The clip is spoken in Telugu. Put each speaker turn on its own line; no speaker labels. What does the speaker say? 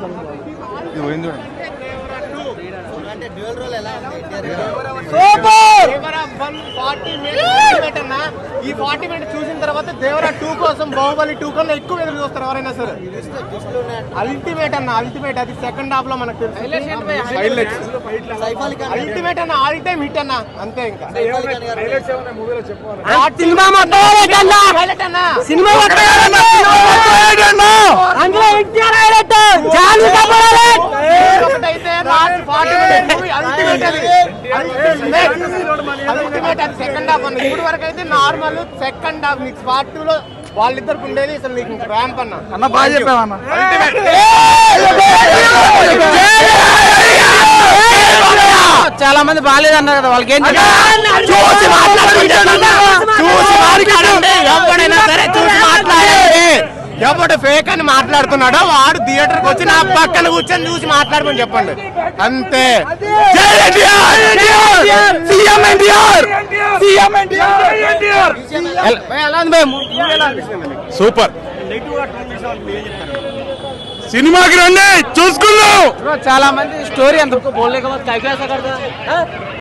ఇది పోయింది చూడండి
ఈ ఫార్టీ మినిట్ చూసిన తర్వాత దేవరా టూ కోసం బాహుబలి టూ కన్నా ఎక్కువ ఎదురు చూస్తారు ఎవరైనా సరే అల్టిమేట్ అన్న అల్టిమేట్ అది సెకండ్ హాఫ్ లో మనకు తెలుసు అల్టిమేట్ అన్న ఆల్ టైమ్ హిట్ అన్న అంతే ఇంకా
సినిమా మొత్తం highlight అన్న.
హైలైట్ అన్న
సినిమా మొత్తం highlight అన్న. అందులో ఎన్టీఆర్ హైలైట్ జాన్వీ కపూర్ హైలైట్
ఒకటైతే last forty minute movie ultimate అది అల్టిమేట్ అది సెకండ్ హాఫ్ అన్న ఇప్పుడు వరకు అయితే నార్మల్ సెకండ్ హాఫ్ నీకు పార్ట్ టూ లో వాళ్ళిద్దరికి ఉండేది అసలు నీకు ర్యాంప్ అన్న
అన్న బాగా చెప్పావు అన్న
చాలా మంది బాగాలేదు అన్నారు కదా వాళ్ళకి ఏం చూసి మాట్లాడండి
చూసి మాట్లాడండి ఎవడైనా సరే చూసి మాట్లాడండి ఎవడు ఫేక్ అని మాట్లాడుతున్నాడో వాడు థియేటర్కి వచ్చి నా పక్కన కూర్చొని చూసి మాట్లాడమని చెప్పండి అంతే
సీఎం ఎన్టీఆర్ సీఎం ఎన్టీఆర్
ఎల్- భయ్, ఎలా ఉంది భయ్? మూవీ ఎలా అనిపిస్తుంది మీకు?
సూపర్ సినిమాకి రండి చూసుకుందాం
చాలా మంది స్టోరీ అంత బోల్లేకపోతే కైకేసా